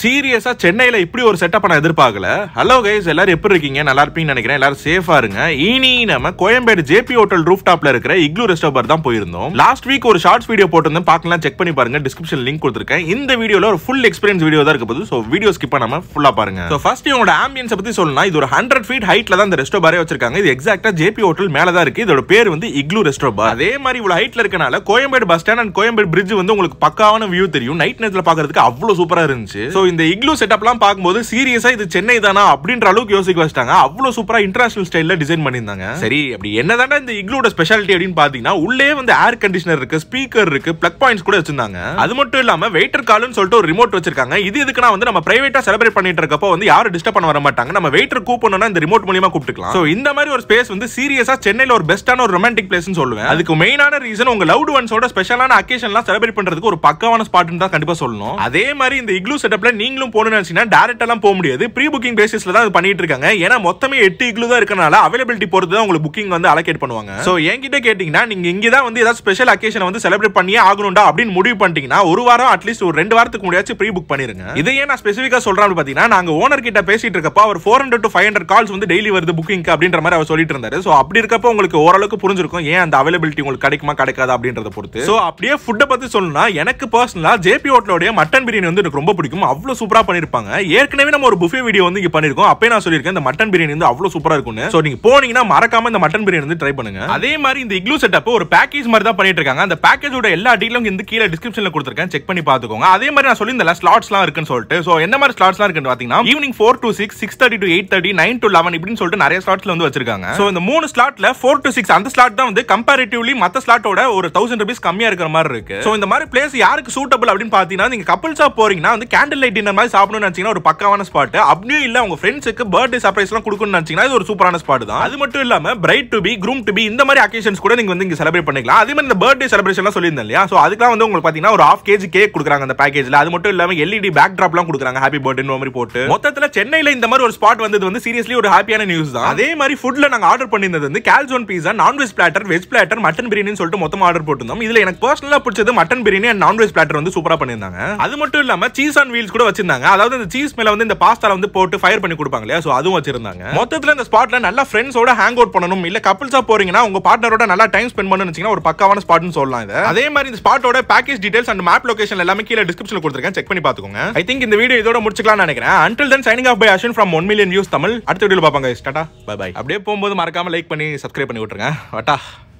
சீரியஸா சென்னையில இப்படி ஒரு செட்டப் நான் எதிர்பார்க்கல ஹலோ கைஸ் எல்லாரும் எப்படி இருக்கீங்க நல்லா இருப்பீங்கன்னு நினைக்கிறேன் எல்லாரும் சேஃபா இருங்க இனி நம்ம கோயம்பேடு ஜேபி ஹோட்டல் ரூஃப் டாப்ல இருக்கிற இக்லூ ரெஸ்டோபர் தான் போயிருந்தோம் லாஸ்ட் வீக் ஒரு ஷார்ட்ஸ் வீடியோ போட்டிருந்தேன் பார்க்கலாம் செக் பண்ணி பாருங்க டிஸ்கிரிப்ஷன் லிங்க் கொடுத்துருக்கேன் இந்த வீடியோல ஒரு ஃபுல் எக்ஸ்பீரியன்ஸ் வீடியோ தான் இருக்க போது ஸோ வீடியோ ஸ்கிப் பண்ணாம ஃபுல்லா பாருங்க ஸோ ஃபர்ஸ்ட் இவங்களோட ஆம்பியன்ஸ் பத்தி சொல்லணும்னா இது ஒரு ஹண்ட்ரட் ஃபீட் ஹைட்ல தான் இந்த ரெஸ்டோ பாரே வச்சிருக்காங்க இது எக்ஸாக்டா ஜேபி ஹோட்டல் மேல தான் இருக்கு இதோட பேர் வந்து இக்லூ ரெஸ்டோ பார் அதே மாதிரி இவ்வளவு ஹைட்ல இருக்கனால Koyambedu bus stand and Koyambedu bridge வந்து உங்களுக்கு பக்காவான வியூ தெரியும் நைட் நேரத்துல பாக்குறதுக்கு அவ்வளவு சூப்பரா இருந்துச்சு சோ இந்த இக்லூ செட்டப்லாம் பார்க்கும்போது சீரியஸா இது சென்னை தானா அப்படின்ற அளவுக்கு யோசிக்க வச்சிட்டாங்க அவ்வளவு சூப்பரா இன்டர்நேஷனல் ஸ்டைல்ல டிசைன் பண்ணியிருந்தாங்க சரி அப்படி என்னதானே இந்த இக்லூட ஸ்பெஷாலிட்டி அப்படின்னு பாத்தீங்கன்னா உள்ளே வந்து ஏர் கண்டிஷனர் இருக்கு ஸ்பீக்கர் இருக்கு பிளக் பாயிண்ட்ஸ் கூட வச்சிருந்தாங்க அது மட்டும் இல்லாம வெயிட்டர் கால்னு சொல்லிட்டு ஒரு ரிமோட் வச்சிருக்காங்க இது எதுக்குன்னா வந்து நம்ம பிரைவேட்டா செலிப்ரேட் பண்ணிட்டு இருக்கப்போ வந்து யாரும் டிஸ்டர்ப் பண்ண வர மாட்டாங்க நம்ம வெயிட்டர் கூப்பிடணும்னா இந்த ரிமோட் மூலியமா கூப்பிட்டுக்கலாம் சோ இந்த மாதிரி ஒரு ஸ்பேஸ் வந்து சீரியஸா சென்னையில ஒரு பெஸ்டான ஒரு ரொமான்டிக் பிளேஸ்னு சொல்லுவேன் அதுக்கு மெயினான ரீசன் உங்க லவ்டு ஒன்ஸோட ஸ்பெஷலான அக்கேஷன்லாம் செலிப்ரேட் பண்றதுக்கு ஒரு பக்காவான ஸ்பாட்னு தான் கண்டிப்பா சொல்லணும் அதே மாதிரி இந்த இக்லூ செட்டப்ல நீங்களும் போகணும்னு நினைச்சீங்கன்னா டேரக்ட் எல்லாம் போக முடியாது ப்ரீ புக்கிங் பேசிஸ்ல தான் இது பண்ணிட்டு இருக்காங்க ஏன்னா மொத்தமே எட்டு இக்லூ தான் இருக்கனால அவைலபிலிட்டி பொறுத்து தான் உங்களுக்கு புக்கிங் வந்து அலோகேட் பண்ணுவாங்க சோ என்கிட்ட கேட்டீங்கன்னா நீங்க இங்க தான் வந்து ஏதாவது ஸ்பெஷல் அக்கேஷன் வந்து செலிப்ரேட் பண்ணியே ஆகணும்டா அப்படின்னு முடிவு பண்ணிட்டீங்கன்னா ஒரு வாரம் அட்லீஸ்ட் ஒரு ரெண்டு வாரத்துக்கு முடியாச்சு ப்ரீ புக் பண்ணிருங்க இதையே நான் ஸ்பெசிஃபிக்கா சொல்றேன் அப்படின்னு பாத்தீங்கன்னா நாங்க ஓனர் கிட்ட பேசிட்டு இருக்கப்ப அவர் four hundred to five hundred calls வந்து டெய்லி வருது புக்கிங் அப்படின்ற மாதிரி அவர் சொல்லிட்டு இருந்தாரு சோ அப்படி இருக்கப்போ உங்களுக்கு ஓரளவுக்கு புரிஞ்சிருக்கும் ஏன் அந்த அவைலபிலிட்டி உங்களுக்கு கிடைக்குமா கிடைக்காதா அப்படின்றத பொறுத்து சோ அப்படியே ஃபுட்டை பத்தி சொல்லணும்னா எனக்கு பர்சனலா ஜேபி ஹோட்டலோடைய மட்டன் பிரியாணி வந்து எனக்கு ரொம்ப பிடிக்கும் அவ்வளவு சூப்பரா பண்ணிருப்பாங்க ஏற்கனவே நம்ம ஒரு புஃபே வீடியோ வந்து இங்க பண்ணிருக்கோம் அப்பயே நான் சொல்லியிருக்கேன் இந்த மட்டன் பிரியாணி வந்து அவ்வளவு சூப்பரா இருக்கும்னு சோ நீங்க போனீங்கன்னா மறக்காம இந்த மட்டன் பிரியாணி வந்து ட்ரை பண்ணுங்க அதே மாதிரி இந்த இக்லூ செட்டப் ஒரு பேக்கேஜ் மாதிரி தான் பண்ணிட்டு இருக்காங்க அந்த பேக்கேஜோட எல்லா டீலும் இந்த கீழே டிஸ்கிரிப்ஷன்ல கொடுத்துருக்கேன் செக் பண்ணி பாத்துக்கோங்க அதே மாதிரி நான் சொல்லியிருந்தேன் ஸ்லாட்ஸ்லாம் இருக்குன்னு சொல்லிட்டு சோ என்ன மாதிரி ஸ்லாட்ஸ்லாம் இருக்குன்னு பாத்தீங்கன்னா evening four to six six thirty to eight thirty nine to eleven இப்படின்னு சொல்லிட்டு நிறைய ஸ்லாட்ஸ்ல வந்து வச்சிருக்காங்க சோ இந்த மூணு ஸ்லாட்ல ஃபோர் டு சிக்ஸ் அந்த ஸ்லாட் தான் வந்து கம்பேரிட்டிவ்லி மத்த ஸ்லாட்டோட ஒரு தௌசண்ட் ருபீஸ் கம்மியா இருக்கிற மாதிரி இருக்கு சோ இந்த மாதிரி பிளேஸ் யாருக்கு சூட்டபிள் அப்படின்னு பாத்தீங்கன்னா நீங்க கப்பல்ஸா போறீங்கன்னா வந்து கேண்டில் லைட் டின்னர் மாதிரி சாப்பிடணும்னு நினைச்சீங்கன்னா ஒரு பக்காவான ஸ்பாட் அப்படியும் இல்ல உங்க ஃப்ரெண்ட்ஸுக்கு பர்த்டே சர்ப்ரைஸ் எல்லாம் கொடுக்கணும்னு நினைச்சீங்கன்னா இது ஒரு சூப்பரான ஸ்பாட் தான் அது மட்டும் இல்லாம bride to be groom to be இந்த மாதிரி அக்கேஷன்ஸ் கூட நீங்க வந்து இங்க செலிப்ரேட் பண்ணிக்கலாம் அதே மாதிரி இந்த பர்த்டே செலிப்ரேஷன் எல்லாம் சொல்லியிருந்தேன் இல்லையா சோ அதுக்கெல்லாம் வந்து உங்களுக்கு பாத்தீங்கன்னா ஒரு ஹாஃப் கேஜி கேக் கொடுக்குறாங்க அந்த பேக்கேஜ்ல அது மட்டும் இல்லாம எல்இடி பேக் டிராப்லாம் கொடுக்குறாங்க ஹாப்பி பர்த்டே மாதிரி போட்டு மொத்தத்துல சென்னையில இந்த மாதிரி ஒரு ஸ்பாட் வந்தது வந்து சீரியஸ்லி ஒரு ஹாப்பியான நியூஸ் தான் அதே மாதிரி ஃபுட்ல நாங்க ஆர்டர் பண்ணியிருந்தது வந்து calzone pizza non veg platter veg platter mutton பிரியாணின்னு சொல்லிட்டு மொத்தமா ஆர்டர் போட்டிருந்தோம் இதுல எனக்கு பர்சனலா பிடிச்சது mutton biryani and non veg platter வந்து சூப்பரா பண்ணியிருந்தாங்க அது மட்டும் இல்லாம சீஸ் ஆன் வீல்ஸ் கூட வச்சிருந்தாங்க அதாவது இந்த சீஸ் மேல வந்து இந்த பாஸ்தால வந்து போட்டு ஃபயர் பண்ணி கொடுப்பாங்க இல்லையா சோ அதுவும் வச்சிருந்தாங்க மொத்தத்துல இந்த ஸ்பாட்ல நல்லா ஃப்ரெண்ட்ஸோட ஹேங் அவுட் பண்ணணும் இல்ல கப்பிள்ஸா போறீங்கன்னா உங்க பார்ட்னரோட நல்லா டைம் ஸ்பெண்ட் பண்ணணும்னு வச்சீங்கன்னா ஒரு பக்காவான ஸ்பாட்னு சொல்லலாம் இது அதே மாதிரி இந்த ஸ்பாட்டோட package details and map location எல்லாமே கீழே டிஸ்கிரிப்ஷன்ல கொடுத்துருக்கேன் செக் பண்ணி பாத்துக்கோங்க ஐ திங்க் இந்த வீடியோ இதோட முடிச்சுக்கலாம்னு நினைக்கிறேன் until then signing off bye Ashan from one million views Tamil அடுத்த வீடியோ பாப்பாங்க டாடா பை பை அப்படியே போகும்போது மறக்காம லைக் பண்ணி சப்ஸ்கிரைப் பண்ணி விட்டுருங்க வட்டா